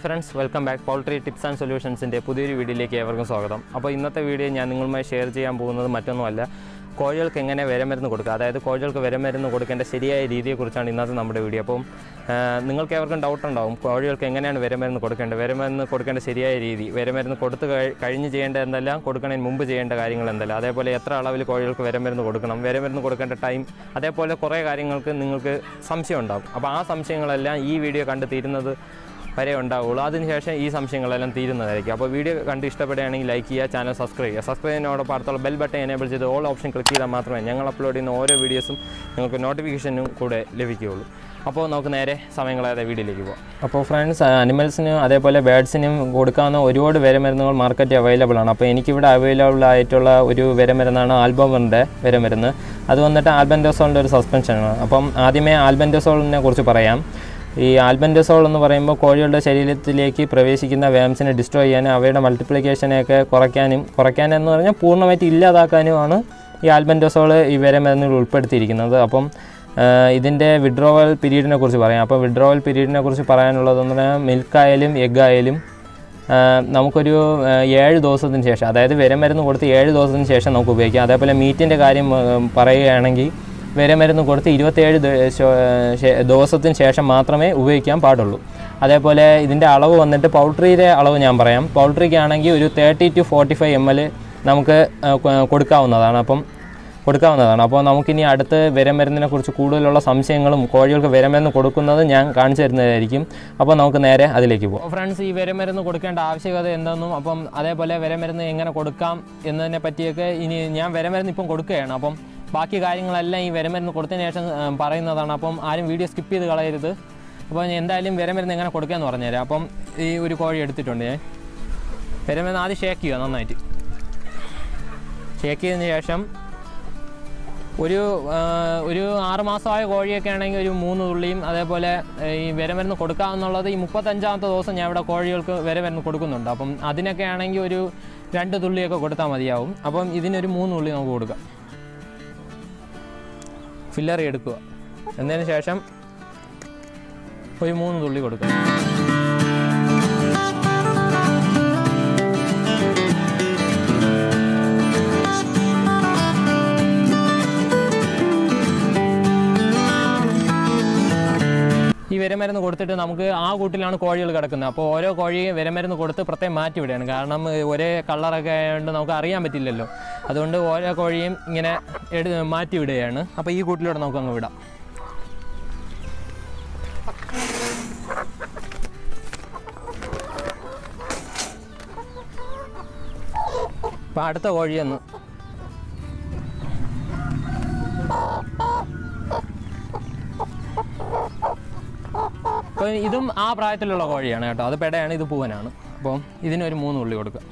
friends welcome back poultry tips and സൊല്യൂഷൻസിൻ്റെ പുതിയൊരു വീഡിയോയിലേക്ക് ഏവർക്കും സ്വാഗതം അപ്പോൾ ഇന്നത്തെ വീഡിയോ ഞാൻ നിങ്ങളുമായി ഷെയർ ചെയ്യാൻ പോകുന്നത് മറ്റൊന്നുമല്ല കോഴികൾക്ക് എങ്ങനെ വിരമരുന്ന് കൊടുക്കുക അതായത് കോഴികൾക്ക് വിരമരുന്ന് കൊടുക്കേണ്ട ശരിയായ രീതിയെക്കുറിച്ചാണ് ഇന്നത്തെ നമ്മുടെ വീഡിയോ അപ്പം ആ, നിങ്ങൾക്ക് ഏവർക്കും ഡൗട്ട് ഉണ്ടാവും കോഴികൾക്ക് എങ്ങനെയാണ് വിരമരുന്ന് കൊടുക്കേണ്ടത് വിരമരുന്ന് കൊടുക്കേണ്ട ശരിയായ രീതി വിരമരുന്ന് കൊടുത്ത് കഴി- കഴിഞ്ഞ് ചെയ്യേണ്ട എന്തെല്ലാം കൊടുക്കണതിന് മുമ്പ് ചെയ്യേണ്ട കാര്യങ്ങൾ എന്തെല്ലാം അതേപോലെ എത്ര അളവിൽ കോഴികൾക്ക് വിരമരുന്ന് കൊടുക്കണം വിരമരുന്ന് കൊടുക്കേണ്ട ടൈം അതേപോലെ കുറേ കാര്യങ്ങൾക്ക് നിങ്ങൾക്ക് സംശയം ഉണ്ടാകും അപ്പോൾ ആ സംശയങ്ങളെല്ലാം ഈ വീഡിയോ കണ്ട് തീരുന്നത് വരെ ഉണ്ടാവുള്ളൂ അതിനുശേഷം ഈ സംശയങ്ങളെല്ലാം തീരുന്നതായിരിക്കും അപ്പോൾ വീഡിയോ കണ്ട് ഇഷ്ടപ്പെടുകയാണെങ്കിൽ ലൈക്ക് ചെയ്യുക ചാനൽ സബ്സ്ക്രൈബ് ചെയ്യുക സബ്സ്ക്രൈബ് ചെയ്യുന്നതോടൊപ്പം അടുത്തുള്ള ബെൽ ബട്ടൺ എനേബിൾ ചെയ്ത് ഓൾ ഓപ്ഷൻ ക്ലിക്ക് ചെയ്താൽ മാത്രമേ ഞങ്ങൾ അപ്ലോഡ് ചെയ്യുന്ന ഓരോ വീഡിയോസും നിങ്ങൾക്ക് നോട്ടിഫിക്കേഷനും കൂടെ ലഭിക്കുകയുള്ളൂ അപ്പോൾ നമുക്ക് നേരെ സമയങ്ങളായ വീഡിയോയിലേക്ക് പോകാം അപ്പോൾ ഫ്രണ്ട്സ് അനിമൽസിനും അതേപോലെ ബേഡ്സിനും കൊടുക്കാവുന്ന ഒരുപാട് വിരമരുന്നുകൾ മാർക്കറ്റിൽ അവൈലബിൾ ആണ് അപ്പോൾ എനിക്കിവിടെ അവൈലബിൾ ആയിട്ടുള്ള ഒരു വിരമരുന്നാണ് ആൽബമിൻ്റെ വിരമരുന്ന് അത് വന്നിട്ട് ആൽബൻഡോസോളിൻ്റെ ഒരു സസ്പെൻഷനാണ് അപ്പം ആദ്യമേ ആൽബൻഡോസോളിനെ കുറിച്ച് പറയാം ഈ ആൽബൻഡസോൾ എന്ന് പറയുമ്പോൾ കോഴികളുടെ ശരീരത്തിലേക്ക് പ്രവേശിക്കുന്ന വേംസിനെ ഡിസ്ട്രോയ് ചെയ്യാനും അവയുടെ മൾട്ടിപ്ലിക്കേഷനെയൊക്കെ കുറയ്ക്കാനും കുറയ്ക്കാനെന്ന് പറഞ്ഞാൽ പൂർണ്ണമായിട്ട് ഇല്ലാതാക്കാനുമാണ് ഈ ആൽബൻഡസോൾ ഈ വരെ മരുന്നുകൾ ഉൾപ്പെടുത്തിയിരിക്കുന്നത് അപ്പം ഇതിൻ്റെ വിഡ്രോവൽ പീരീഡിനെ കുറിച്ച് പറയാം അപ്പോൾ വിഡ്രോവൽ പീരീഡിനെ കുറിച്ച് പറയാനുള്ളതെന്ന് പറഞ്ഞാൽ മിൽക്കായാലും എഗ്ഗായാലും നമുക്കൊരു ആ, ഏഴ് ദിവസത്തിന് ശേഷം അതായത് വിരമരുന്ന് കൊടുത്ത് ഏഴ് ദിവസത്തിന് ശേഷം നമുക്ക് ഉപയോഗിക്കാം അതേപോലെ മീറ്റിൻ്റെ കാര്യം ആ, പറയുകയാണെങ്കിൽ വിരമരുന്ന് കൊടുത്ത് ഇരുപത്തേഴ് ദ- ശോ- ശേ- ദിവസത്തിന് ശേഷം മാത്രമേ ഉപയോഗിക്കാൻ പാടുള്ളൂ അതേപോലെ ഇതിൻ്റെ അളവ് വന്നിട്ട് പൗൾട്രിയുടെ അളവ് ഞാൻ പറയാം പൗൾട്രിക്ക് ആണെങ്കിൽ ഒരു thirty to forty five M L നമുക്ക് ആ, കൊ- കൊടുക്കാവുന്നതാണ് അപ്പം കൊടുക്കാവുന്നതാണ് അപ്പോൾ നമുക്കിനി അടുത്ത് വിരമരുന്നിനെ കുറിച്ച് കൂടുതലുള്ള സംശയങ്ങളും കോഴികൾക്ക് വിരമരുന്ന് കൊടുക്കുന്നത് ഞാൻ കാണിച്ചു തരുന്നതായിരിക്കും അപ്പോൾ നമുക്ക് നേരെ അതിലേക്ക് പോകാം ഫ്രണ്ട്സ് ഈ വിരമരുന്ന് കൊടുക്കേണ്ട ആവശ്യകത എന്തെന്നും അപ്പം അതേപോലെ വിരമരുന്ന് എങ്ങനെ കൊടുക്കാം എന്നതിനെ പറ്റിയൊക്കെ ഇനി ഞാൻ വിരമരുന്ന് ഇപ്പം കൊടുക്കുകയാണ് അപ്പം ബാക്കി കാര്യങ്ങളെല്ലാം ഈ വിരമരുന്ന് കൊടുത്തതിന് ശേഷം ആ, പറയുന്നതാണ് അപ്പം ആരും വീഡിയോ സ്കിപ്പ് ചെയ്ത് കളയരുത് അപ്പോൾ ഞാൻ എന്തായാലും വിരമരുന്ന് എങ്ങനെ കൊടുക്കാമെന്ന് പറഞ്ഞുതരാം അപ്പം ഈ ഒരു കോഴി എടുത്തിട്ടുണ്ട് ഞാൻ വിരമരുന്ന് ആദ്യം ഷേക്ക് ചെയ്യുക നന്നായിട്ട് ഷേക്ക് ചെയ്തതിന് ശേഷം ഒരു ആ, ഒരു ആറ് മാസമായ കോഴിയൊക്കെ ആണെങ്കിൽ ഒരു മൂന്ന് തുള്ളിയും അതേപോലെ ഏ, ഈ വിരമരുന്ന് കൊടുക്കാമെന്നുള്ളത് ഈ മുപ്പത്തഞ്ചാമത്തെ ദിവസം ഞാൻ ഇവിടെ കോഴികൾക്ക് വിരമരുന്ന് കൊടുക്കുന്നുണ്ട് അപ്പം അതിനൊക്കെ ആണെങ്കിൽ ഒരു രണ്ട് തുള്ളിയൊക്കെ കൊടുത്താൽ മതിയാവും അപ്പം ഇതിനൊരു മൂന്ന് തുള്ളി നമുക്ക് കൊടുക്കാം ഫില്ലറി എടുക്കുക എന്നതിന് ശേഷം ഒരു മൂന്ന് തുള്ളി കൊടുക്കുക ഈ വിരമരുന്ന് കൊടുത്തിട്ട് നമുക്ക് ആ കൂട്ടിലാണ് കോഴികൾ കിടക്കുന്നത് അപ്പോൾ ഓരോ കോഴിയെ വിരമരുന്ന് കൊടുത്ത് പ്രത്യേകം മാറ്റി വിടുകയാണ് കാരണം ഏഹ്, ഒരേ കളറൊക്കെ ആയതുകൊണ്ട് നമുക്ക് അറിയാൻ പറ്റില്ലല്ലോ അതുകൊണ്ട് ഓരോ കോഴിയും ഇങ്ങനെ എടു മാറ്റി വിടുകയാണ് അപ്പോൾ ഈ കൂട്ടിലൂടെ നമുക്ക് അങ്ങ് വിടാം അപ്പോൾ അടുത്ത കോഴിയൊന്ന് അപ്പോൾ ഇതും ആ പ്രായത്തിലുള്ള കോഴിയാണ് കേട്ടോ അത് പെടയാണ് ഇത് പൂവനാണ് അപ്പോൾ ഇതിനൊരു മൂന്ന് ഉള്ളി കൊടുക്കുക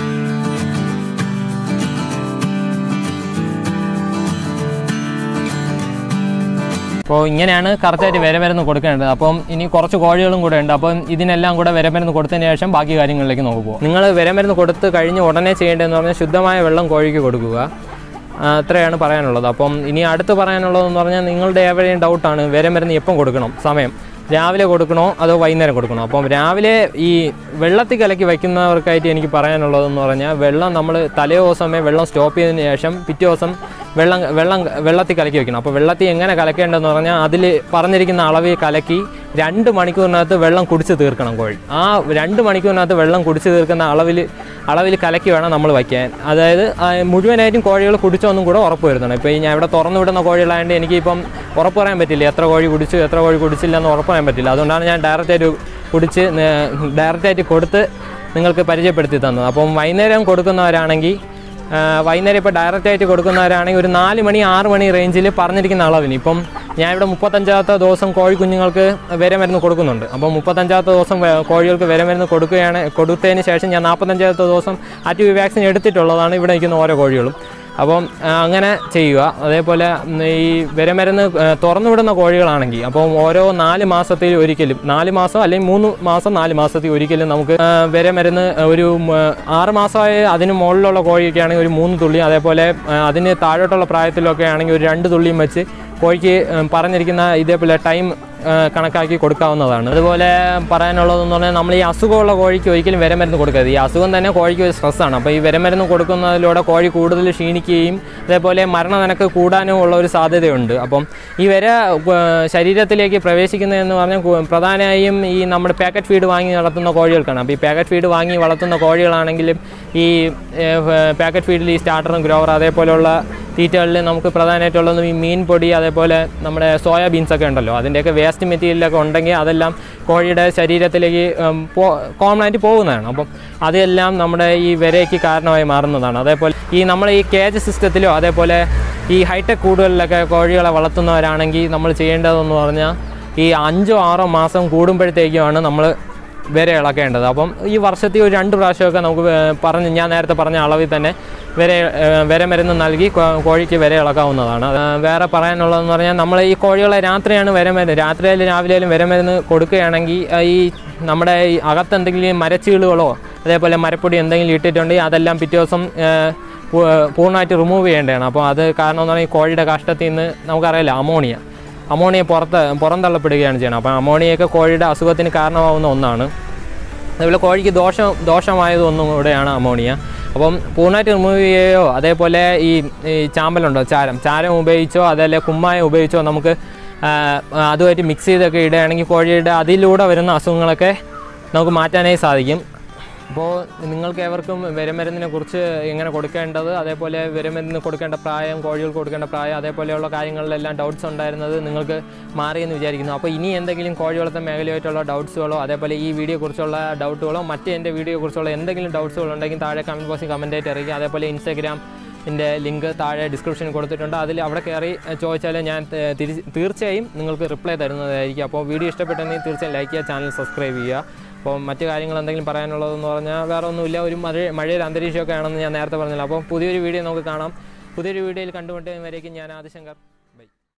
അപ്പോൾ ഇങ്ങനെയാണ് കറക്റ്റായിട്ട് വിരമരുന്ന് കൊടുക്കേണ്ടത് അപ്പം ഇനി കുറച്ച് കോഴികളും കൂടെ ഉണ്ട് അപ്പം ഇതിനെല്ലാം കൂടെ വിരമരുന്ന് കൊടുത്തതിന് ശേഷം ബാക്കി കാര്യങ്ങളിലേക്ക് നോക്കുക നിങ്ങൾ വിരമരുന്ന് കൊടുത്ത് കഴിഞ്ഞ് ഉടനെ ചെയ്യേണ്ടതെന്ന് പറഞ്ഞാൽ ശുദ്ധമായ വെള്ളം കോഴിക്ക് കൊടുക്കുക ആ, അത്രയാണ് പറയാനുള്ളത് അപ്പം ഇനി അടുത്ത് പറയാനുള്ളതെന്ന് പറഞ്ഞാൽ നിങ്ങളുടെ എവിടെയും ഡൗട്ടാണ് വിരമരുന്ന് എപ്പം കൊടുക്കണം സമയം രാവിലെ കൊടുക്കണോ അതോ വൈകുന്നേരം കൊടുക്കണോ അപ്പം രാവിലെ ഈ വെള്ളത്തിൽ കലക്കി വയ്ക്കുന്നവർക്കായിട്ട് എനിക്ക് പറയാനുള്ളതെന്ന് പറഞ്ഞാൽ വെള്ളം നമ്മൾ തലേ ദിവസമേ വെള്ളം സ്റ്റോപ്പ് ചെയ്തതിന് ശേഷം പിറ്റേ ദിവസം വെള്ളം വെള്ളം വെള്ളത്തിൽ കലക്കി വെക്കണം അപ്പോൾ വെള്ളത്തിൽ എങ്ങനെ കലക്കേണ്ടതെന്ന് പറഞ്ഞാൽ അതിൽ പറഞ്ഞിരിക്കുന്ന അളവിൽ കലക്കി രണ്ട് മണിക്കൂറിനകത്ത് വെള്ളം കുടിച്ച് തീർക്കണം കോഴി ആ രണ്ട് മണിക്കൂറിനകത്ത് വെള്ളം കുടിച്ച് തീർക്കുന്ന അളവിൽ അളവിൽ കലക്കി വേണം നമ്മൾ വയ്ക്കാൻ അതായത് ആ, മുഴുവനായിട്ടും കോഴികൾ കുടിച്ചൊന്നും കൂടെ ഉറപ്പ് വരുത്തണം ഇപ്പോൾ ഈ ഞാൻ ഇവിടെ തുറന്നു വിടുന്ന കോഴികളായതുകൊണ്ട് എനിക്കിപ്പം ഉറപ്പ് പറയാൻ പറ്റില്ല എത്ര കോഴി കുടിച്ചു എത്ര കോഴി കുടിച്ചില്ല എന്ന് ഉറപ്പ് പറയാൻ പറ്റില്ല അതുകൊണ്ടാണ് ഞാൻ ഡയറക്റ്റായിട്ട് കുടിച്ച് ഡയറക്റ്റായിട്ട് കൊടുത്ത് നിങ്ങൾക്ക് പരിചയപ്പെടുത്തി തന്നത് അപ്പം വൈകുന്നേരം കൊടുക്കുന്നവരാണെങ്കിൽ ആ, വൈകുന്നേരം ഇപ്പോൾ ഡയറക്റ്റ് ആയിട്ട് കൊടുക്കുന്നവരാണെങ്കിൽ ഒരു നാല് മണി ആറ് മണി റേഞ്ചിൽ പറഞ്ഞിരിക്കുന്ന അളവിന് ഇപ്പം ഞാൻ ഇവിടെ മുപ്പത്തഞ്ചാമത്തെ ദിവസം കോഴി കുഞ്ഞുങ്ങൾക്ക് വിരമരുന്ന് കൊടുക്കുന്നുണ്ട് അപ്പം മുപ്പത്തഞ്ചാമത്തെ ദിവസം വേ- കോഴികൾക്ക് വിരമരുന്ന് കൊടുക്കുകയാണ് കൊടുത്തതിന് ശേഷം ഞാൻ നാൽപ്പത്തഞ്ചാമത്തെ ദിവസം ആക്റ്റീവ് വാക്സിൻ എടുത്തിട്ടുള്ളതാണ് ഇവിടെ നിൽക്കുന്ന ഓരോ കോഴികളും അപ്പം ആ, അങ്ങനെ ചെയ്യുക അതേപോലെ ഉം, ഈ വിരമരുന്ന് ആ, തുറന്നു വിടുന്ന കോഴികളാണെങ്കിൽ അപ്പം ഓരോ നാല് മാസത്തിൽ ഒരിക്കലും നാല് മാസം അല്ലെങ്കിൽ മൂന്ന് മാസം നാല് മാസത്തിൽ ഒരിക്കലും നമുക്ക് ആ, വിരമരുന്ന് ഒരു ഉം, ആറ് മാസമായ അതിന് മുകളിലുള്ള കോഴിയൊക്കെ ആണെങ്കിൽ ഒരു മൂന്ന് തുള്ളി അതേപോലെ ആ, അതിന് താഴോട്ടുള്ള പ്രായത്തിലൊക്കെ ആണെങ്കിൽ ഒരു രണ്ട് തുള്ളിയും വെച്ച് കോഴിക്ക് ഉം, പറഞ്ഞിരിക്കുന്ന ഇതേപോലെ ടൈം ആ, കണക്കാക്കി കൊടുക്കാവുന്നതാണ് അതുപോലെ പറയാനുള്ളതെന്ന് പറഞ്ഞാൽ നമ്മൾ ഈ അസുഖമുള്ള കോഴിക്ക് ഒരിക്കലും വിരമരുന്ന് കൊടുക്കരുത് ഈ അസുഖം തന്നെ കോഴിക്ക് ഒരു സ്ട്രെസ്സാണ് അപ്പോൾ ഈ വിരമരുന്ന് കൊടുക്കുന്നതിലൂടെ കോഴി കൂടുതൽ ക്ഷീണിക്കുകയും അതേപോലെ മരണനിരക്ക് കൂടാനും ഉള്ള ഒരു സാധ്യതയുണ്ട് അപ്പം ഈ വിര ആ, ശരീരത്തിലേക്ക് പ്രവേശിക്കുന്നതെന്ന് പറഞ്ഞാൽ കു- പ്രധാനമായും ഈ നമ്മുടെ പാക്കറ്റ് ഫീഡ് വാങ്ങി വളർത്തുന്ന കോഴികൾക്കാണ് അപ്പോൾ ഈ പാക്കറ്റ് ഫീഡ് വാങ്ങി വളർത്തുന്ന കോഴികളാണെങ്കിലും ഈ പാക്കറ്റ് ഫീഡിൽ ഈ സ്റ്റാർട്ടറും ഗ്രോവർ അതേപോലെയുള്ള തീറ്റകളിൽ നമുക്ക് പ്രധാനമായിട്ടുള്ളത് ഈ മീൻ പൊടി അതേപോലെ നമ്മുടെ സോയാബീൻസ് ഒക്കെ ഉണ്ടല്ലോ അതിൻ്റെയൊക്കെ വേസ്റ്റ് മെറ്റീരിയലൊക്കെ ഉണ്ടെങ്കിൽ അതെല്ലാം കോഴിയുടെ ശരീരത്തിലേക്ക് ഉം, പോ കോമൺ ആയിട്ട് പോകുന്നതാണ് അപ്പം അതെല്ലാം നമ്മുടെ ഈ വിരയ്ക്ക് കാരണമായി മാറുന്നതാണ് അതേപോലെ ഈ നമ്മൾ ഈ കേജ് സിസ്റ്റത്തിലോ അതേപോലെ ഈ ഹൈടെക് കൂടുകളിലൊക്കെ കോഴികളെ വളർത്തുന്നവരാണെങ്കിൽ നമ്മൾ ചെയ്യേണ്ടതെന്ന് പറഞ്ഞാൽ ഈ അഞ്ചോ ആറോ മാസം കൂടുമ്പോഴത്തേക്കുമാണ് നമ്മൾ വിര ഇളക്കേണ്ടത് അപ്പം ഈ വർഷത്തിൽ ഒരു രണ്ട് പ്രാവശ്യമൊക്കെ നമുക്ക് വേ- പറഞ്ഞ് ഞാൻ നേരത്തെ പറഞ്ഞ അളവിൽ തന്നെ വിര ഏഹ് വിര മരുന്ന് നൽകി കോ- കോഴിക്ക് വിര ഇളക്കാവുന്നതാണ് അത് വേറെ പറയാനുള്ളതെന്ന് പറഞ്ഞാൽ നമ്മൾ ഈ കോഴികളെ രാത്രിയാണ് വിരമരുന്ന് രാത്രിയായാലും രാവിലെയാലും വിരമരുന്ന് കൊടുക്കുകയാണെങ്കിൽ ആ ഈ നമ്മുടെ ഈ അകത്ത് എന്തെങ്കിലും മരച്ചീളുകളോ അതേപോലെ മരപ്പൊടി എന്തെങ്കിലും ഇട്ടിട്ടുണ്ടെങ്കിൽ അതെല്ലാം പിറ്റേ ദിവസം ഏഹ്, പൂ- പൂർണ്ണമായിട്ട് റിമൂവ് ചെയ്യേണ്ടതാണ് അപ്പോൾ അത് കാരണം എന്ന് പറഞ്ഞാൽ ഈ കോഴിയുടെ കാഷ്ടത്തിൽ നിന്ന് നമുക്കറിയാലോ അമോണിയ അമോണിയ പുറത്ത് പുറന്തള്ളപ്പെടുകയാണ് ചെയ്യുന്നത് അപ്പോൾ അമോണിയൊക്കെ കോഴിയുടെ അസുഖത്തിന് കാരണമാവുന്ന ഒന്നാണ് അതുപോലെ കോഴിക്ക് ദോഷം ദോഷമായതൊന്നും കൂടെയാണ് അമോണിയ അപ്പം പൂർണ്ണമായിട്ട് റിമൂവ് ചെയ്യുകയോ അതേപോലെ ഈ ഈ ചാമ്പലുണ്ടോ ചാരം ചാരം ഉപയോഗിച്ചോ അതല്ലേ കുമ്മായം ഉപയോഗിച്ചോ നമുക്ക് ആ, അതുമായിട്ട് മിക്സ് ചെയ്തൊക്കെ ഇടുകയാണെങ്കിൽ കോഴിയുടെ അതിലൂടെ വരുന്ന അസുഖങ്ങളൊക്കെ നമുക്ക് മാറ്റാനായി സാധിക്കും അപ്പോൾ നിങ്ങൾക്ക് ഏവർക്കും വിരമരുന്നിനെ കുറിച്ച് എങ്ങനെ കൊടുക്കേണ്ടത് അതേപോലെ വിരമരുന്ന് കൊടുക്കേണ്ട പ്രായം കോഴികൾക്ക് കൊടുക്കേണ്ട പ്രായം അതേപോലെയുള്ള കാര്യങ്ങളിലെല്ലാം ഡൗട്ട്സ് ഉണ്ടായിരുന്നത് നിങ്ങൾക്ക് മാറിയെന്ന് വിചാരിക്കുന്നു അപ്പോൾ ഇനി എന്തെങ്കിലും കോഴി വളർത്തൽ മേഖലയായിട്ടുള്ള ഡൗട്ട്സുകളോ അതേപോലെ ഈ വീഡിയോ കുറിച്ചുള്ള ഡൗട്ടുകളോ മറ്റ് എൻ്റെ വീഡിയോ കുറിച്ചുള്ള എന്തെങ്കിലും ഡൗട്ട്സുകൾ ഉണ്ടെങ്കിൽ താഴെ കമൻറ്റ് ബോക്സിൽ കമൻ്റ് ആയിട്ട് അറിയിക്കുക അതേപോലെ ഇൻസ്റ്റാഗ്രാം എൻ്റെ ലിങ്ക് താഴെ ഡിസ്ക്രിപ്ഷനിൽ കൊടുത്തിട്ടുണ്ട് അതിൽ അവിടെ കയറി ചോദിച്ചാൽ ഞാൻ ത- തിരിച്ച് തീർച്ചയായും നിങ്ങൾക്ക് റിപ്ലൈ തരുന്നതായിരിക്കും അപ്പോൾ വീഡിയോ ഇഷ്ടപ്പെട്ടെങ്കിൽ തീർച്ചയായും ലൈക്ക് ചെയ്യുക ചാനൽ സബ്സ്ക്രൈബ് ചെയ്യുക അപ്പോൾ മറ്റു കാര്യങ്ങൾ എന്തെങ്കിലും പറയാനുള്ളതെന്ന് പറഞ്ഞാൽ വേറെ ഒന്നുമില്ല ഒരു മഴ മഴയൊരു അന്തരീക്ഷമൊക്കെ ആണെന്ന് ഞാൻ നേരത്തെ പറഞ്ഞല്ലോ അപ്പോൾ പുതിയൊരു വീഡിയോ നമുക്ക് കാണാം പുതിയൊരു വീഡിയോയിൽ കണ്ടുമുട്ടുന്നവരേക്കും ഞാൻ ആദിശങ്കർ